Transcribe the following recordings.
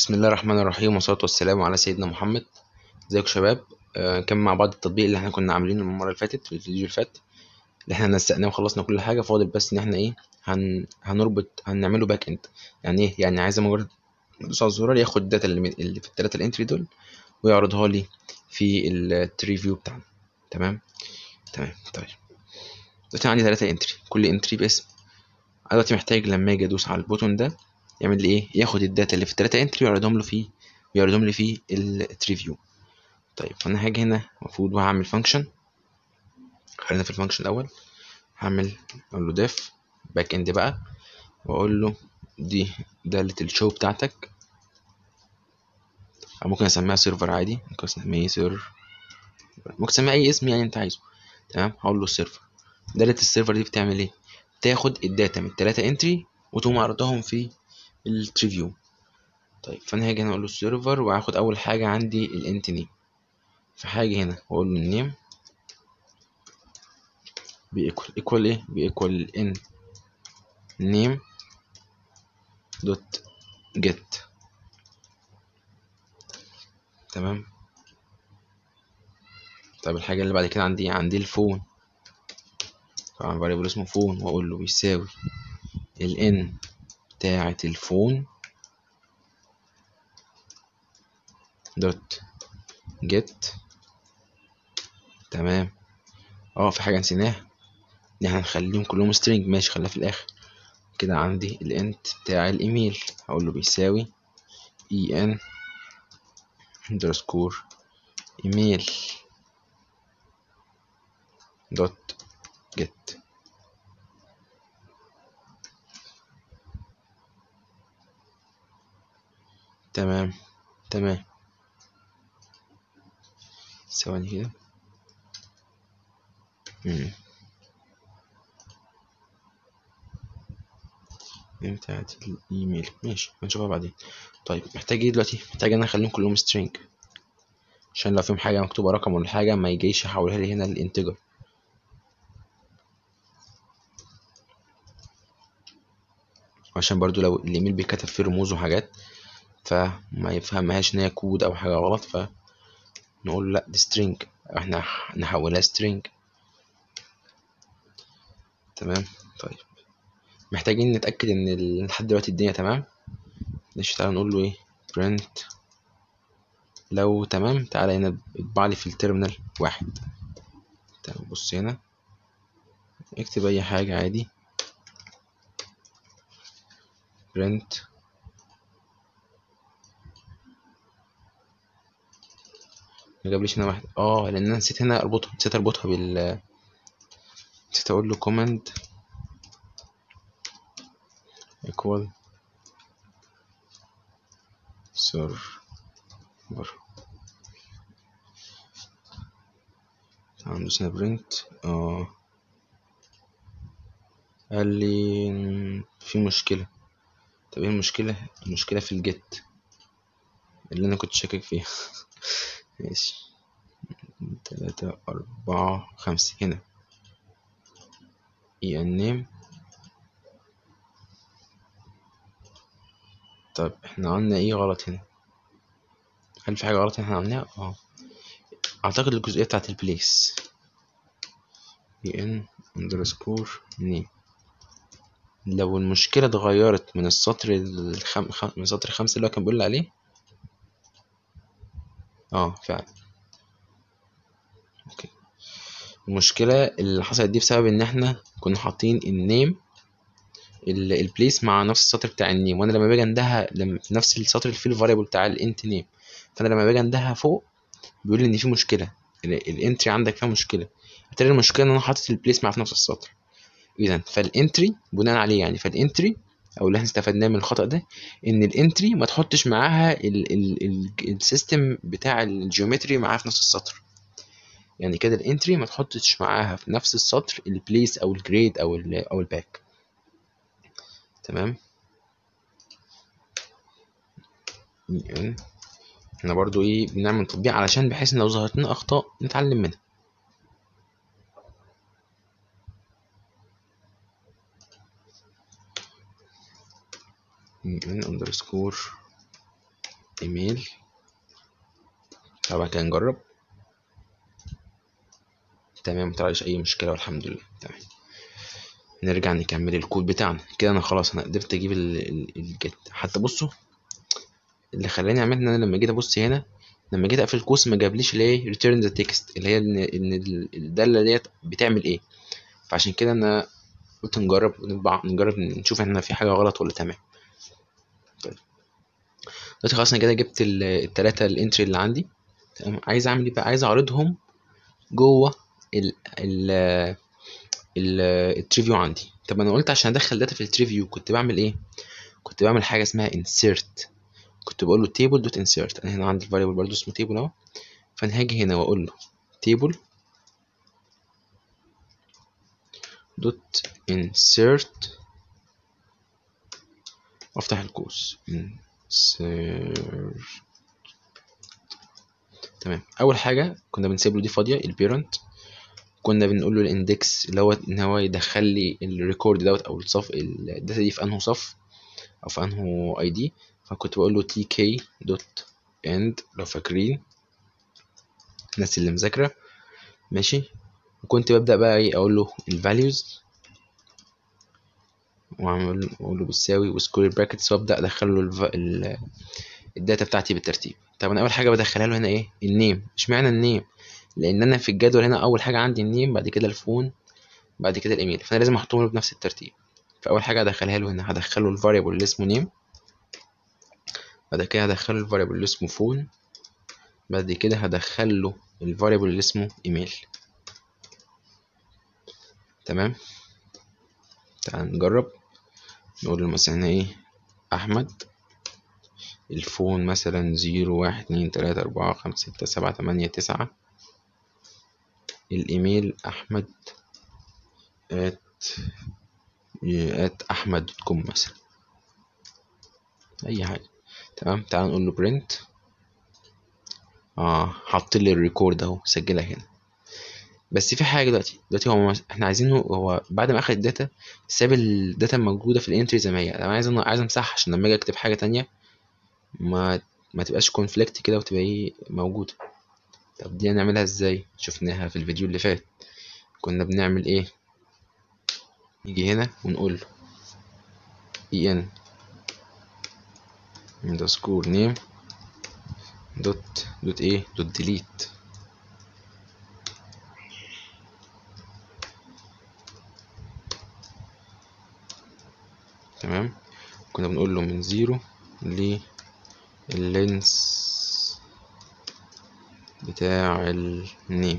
بسم الله الرحمن الرحيم والصلاة والسلام على سيدنا محمد ازيكم يا شباب آه كان مع بعض التطبيق اللي احنا كنا عاملينه المرة اللي فاتت في الفيديو اللي فات اللي احنا نسقناه وخلصنا كل حاجة فاضل بس ان احنا ايه هن... هنربط هنعمله باك اند يعني ايه يعني عايز مجرد ادوس على الزرار ياخد الداتا اللي, من... اللي في التلاتة الانتري دول ويعرضها لي في التري فيو بتاعنا تمام تمام طيب دلوقتي عندي تلاتة انتري كل انتري باسم انا دلوقتي محتاج لما اجي ادوس على البوتون ده يعمل لي ايه ياخد الداتا اللي في التلاتة انتري ويعرضهم له فيه ويعرضهم لي في التريفيو طيب فانا هاجي هنا المفروض وهعمل فانكشن خلينا في الفانكشن الاول هعمل اقول له ديف باك اند بقى واقول له دي دالة الشو بتاعتك او ممكن اسميها سيرفر عادي ممكن اسميه سيرفر ممكن تسميها اي اسم يعني انت عايزه تمام هقول له السيرفر دالة السيرفر دي بتعمل ايه بتاخد الداتا من التلاتة انتري وتقوم عرضهم في التريفيو طيب فانا هاجي هنا اقول له السيرفر وهاخد اول حاجه عندي الانت نيم فهاجي هنا واقول له النيم بيكوال ايكوال ايه بيكوال ان نيم دوت جيت تمام طيب الحاجه اللي بعد كده عندي عندي الفون طبعا فاريبل اسمه فون واقول له بيساوي الان بتاعة الفون دوت جيت تمام اه في حاجة نسيناها ان احنا نخليهم كلهم سترينج ماشي خليها في الاخر كده عندي الانت بتاع الايميل هقول له بيساوي اي ان اندرسكور ايميل دوت جيت تمام تمام ثواني كده بتاعت الايميل ماشي هنشوفها بعدين طيب محتاج ايه دلوقتي محتاج انا اخليهم كلهم سترينج عشان لو فيهم حاجه مكتوبه رقم ولا حاجه ما يجيش يحولها لي هنا للانتجر عشان برضو لو الايميل بيكتب فيه رموز وحاجات فما يفهمهاش ان هي كود او حاجه غلط فنقول لا دي string احنا نحولها string تمام طيب محتاجين نتاكد ان لحد دلوقتي الدنيا تمام ماشي تعالى نقول له ايه print لو تمام تعالى هنا اطبع لي في التيرمينال واحد تمام بص هنا اكتب اي حاجه عادي print ما جابليش هنا واحد اه لان انا نسيت هنا اربطها نسيت اربطها بال نسيت اقول له command equal server هندوس هنا print اه قال لي في مشكلة طب ايه المشكلة المشكلة في الجيت اللي انا كنت شاكك فيها ماشي تلاتة أربعة خمسة هنا اي ان نيم طب احنا عملنا ايه غلط هنا هل في حاجة غلط احنا عملناها اه اعتقد الجزئية بتاعت البليس اي ان اندرسكور نيم لو المشكلة اتغيرت من السطر الخم... من سطر خمسة اللي هو كان بيقول عليه اه فعلا اوكي المشكلة اللي حصلت دي بسبب ان احنا كنا حاطين النيم البليس مع نفس السطر بتاع النيم وانا لما باجي اندها لما في نفس السطر اللي فيه الفاريبل بتاع الانت نيم فانا لما باجي اندها فوق بيقول لي ان في مشكلة الانتري عندك فيها مشكلة اتاري المشكلة ان انا حاطط البليس مع في نفس السطر اذا فالانتري بناء عليه يعني فالانتري او اللي احنا استفدناه من الخطا ده ان الانتري ما تحطش معاها السيستم بتاع الجيومتري معاها في نفس السطر يعني كده الانتري ما تحطش معاها في نفس السطر البليس او الجريد او ال او الباك تمام احنا برضو ايه بنعمل تطبيق علشان بحيث ان لو ظهرت لنا اخطاء نتعلم منها ان اندرسكور ايميل طبعا كده نجرب تمام مطلعليش اي مشكله والحمد لله تمام نرجع نكمل الكود بتاعنا كده انا خلاص انا قدرت اجيب الجيت حتى بصوا اللي خلاني اعمل ان انا لما جيت ابص هنا لما جيت اقفل القوس ما جابليش الايه ريتيرن ذا تكست اللي هي ان ان الداله ديت بتعمل ايه فعشان كده انا قلت نجرب نطبع نجرب نشوف احنا في حاجه غلط ولا تمام طيب دلوقتي خلاص انا كده جبت التلاتة الانتري اللي عندي تمام عايز اعمل ايه بقى عايز اعرضهم جوه ال ال ال التريفيو عندي طب انا قلت عشان ادخل داتا في التريفيو كنت بعمل ايه كنت بعمل حاجه اسمها insert كنت بقول له table dot insert انا هنا عندي الفاريبل برضو اسمه table اهو فانا هاجي هنا واقول له table dot insert وافتح القوس insert تمام اول حاجه كنا بنسيب له دي فاضيه البيرنت كنا بنقول له الاندكس اللي هو ان هو يدخل لي الريكورد دوت او الصف الداتا دي في انه صف او في انه اي دي فكنت بقول له تي كي دوت اند لو فاكرين الناس اللي مذاكره ماشي وكنت ببدا بقى ايه اقول له الفاليوز واعمل اقول له بتساوي وسكوير براكتس وابدا ادخل له الف... ال... الداتا بتاعتي بالترتيب طب انا اول حاجه بدخلها له هنا ايه النيم اشمعنى النيم لان انا في الجدول هنا اول حاجه عندي النيم بعد كده الفون بعد كده الايميل فانا لازم احطهم له بنفس الترتيب فاول حاجه هدخلها له هنا هدخله الفاريبل اللي اسمه نيم بعد كده هدخله الفاريبل اللي اسمه فون بعد كده هدخله الفاريبل اللي اسمه ايميل تمام تعال نجرب نقول له مثلا ايه احمد الفون مثلا زيرو واحد اتنين تلاتة اربعة خمسة ستة سبعة تمانية تسعة الايميل احمد ات ات احمد دوت كوم مثلا اي حاجة تمام تعال نقول له برنت اه حط لي الريكورد اهو سجلها هنا بس في حاجه دلوقتي دلوقتي هو احنا عايزينه هو بعد ما اخد الداتا ساب الداتا الموجوده في الانتري زي ما هي انا عايز عايز امسحها عشان لما اجي اكتب حاجه تانية ما ما تبقاش كونفليكت كده وتبقى ايه موجوده طب دي هنعملها ازاي شفناها في الفيديو اللي فات كنا بنعمل ايه نيجي هنا ونقول له en underscore name دوت دوت ايه دوت ديليت تمام كنا بنقول له من زيرو لللينس بتاع النيم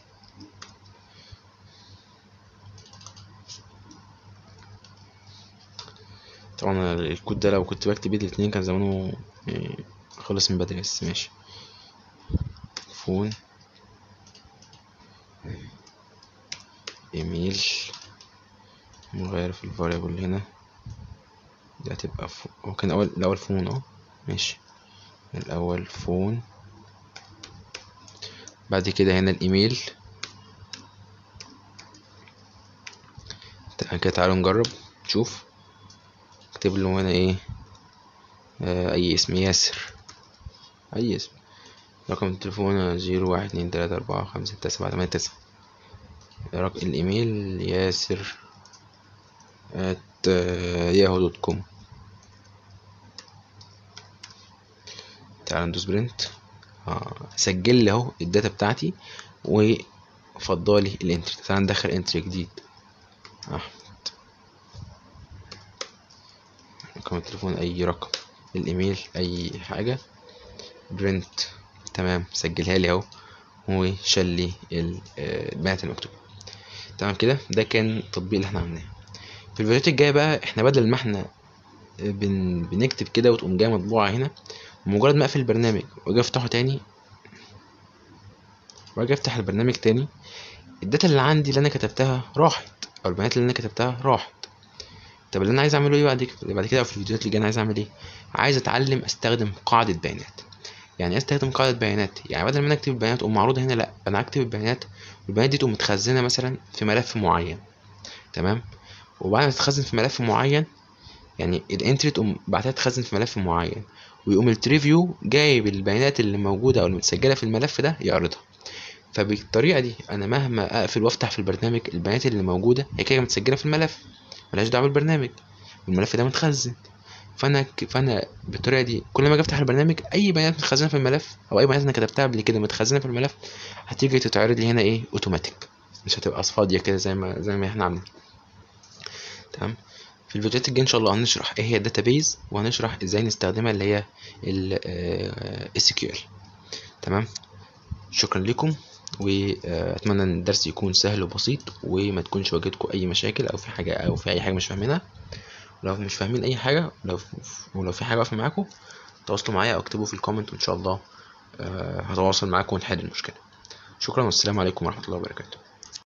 طبعا الكود ده لو كنت بكتب بيه الاتنين كان زمانه خلص من بدري بس ماشي فون ايميل نغير في الفاريبل هنا دي هتبقى فو... هو كان اول الاول فون اهو ماشي الاول فون بعد كده هنا الايميل كده تعالوا نجرب نشوف اكتب له هنا ايه آه اي اسم ياسر اي اسم رقم التليفون زيرو واحد اتنين تلاتة اربعة خمسة ستة سبعة تمانية تسعة رقم الايميل ياسر at ياهو دوت كوم تعال ندوس برنت آه. سجل لي اهو الداتا بتاعتي وفضلي الانتري تعال ندخل انتري جديد احمد رقم التليفون اي رقم الايميل اي حاجه برنت تمام سجلها لي اهو وشال لي البيانات المكتوبه تمام كده ده كان التطبيق اللي احنا عملناه في الفيديوهات الجايه بقى احنا بدل ما احنا بن... بنكتب كده وتقوم جايه مطبوعه هنا مجرد ما اقفل البرنامج واجي افتحه تاني واجي افتح البرنامج تاني الداتا اللي عندي اللي انا كتبتها راحت او البيانات اللي انا كتبتها راحت طب اللي انا عايز اعمله ايه بعد كده بعد كده في الفيديوهات اللي جايه انا عايز اعمل ايه عايز اتعلم استخدم قاعده بيانات يعني ايه استخدم قاعده بيانات يعني بدل ما انا اكتب البيانات تقوم معروضه هنا لا انا اكتب البيانات والبيانات دي تقوم متخزنه مثلا في ملف معين تمام وبعد ما تتخزن في ملف معين يعني الانتري تقوم بعدها تتخزن في ملف معين ويقوم التريفيو جايب البيانات اللي موجوده او المتسجله في الملف ده يعرضها فبالطريقه دي انا مهما اقفل وافتح في البرنامج البيانات اللي موجوده هي كده متسجله في الملف ملهاش دعوه بالبرنامج والملف ده متخزن فانا ك... فانا بالطريقه دي كل ما اجي افتح البرنامج اي بيانات متخزنه في الملف او اي بيانات انا كتبتها قبل كده متخزنه في الملف هتيجي تتعرض لي هنا ايه اوتوماتيك مش هتبقى فاضيه كده زي ما زي ما احنا عاملين تمام في الفيديوهات الجايه ان شاء الله هنشرح ايه هي الداتابيز وهنشرح ازاي نستخدمها اللي هي ال SQL تمام شكرا لكم واتمنى ان الدرس يكون سهل وبسيط وما تكونش واجهتكم اي مشاكل او في حاجه او في اي حاجه مش فاهمينها لو مش فاهمين اي حاجه لو ولو في حاجه واقفه معاكم تواصلوا معايا او اكتبوا في الكومنت وان شاء الله هتواصل معاكم ونحل المشكله شكرا والسلام عليكم ورحمه الله وبركاته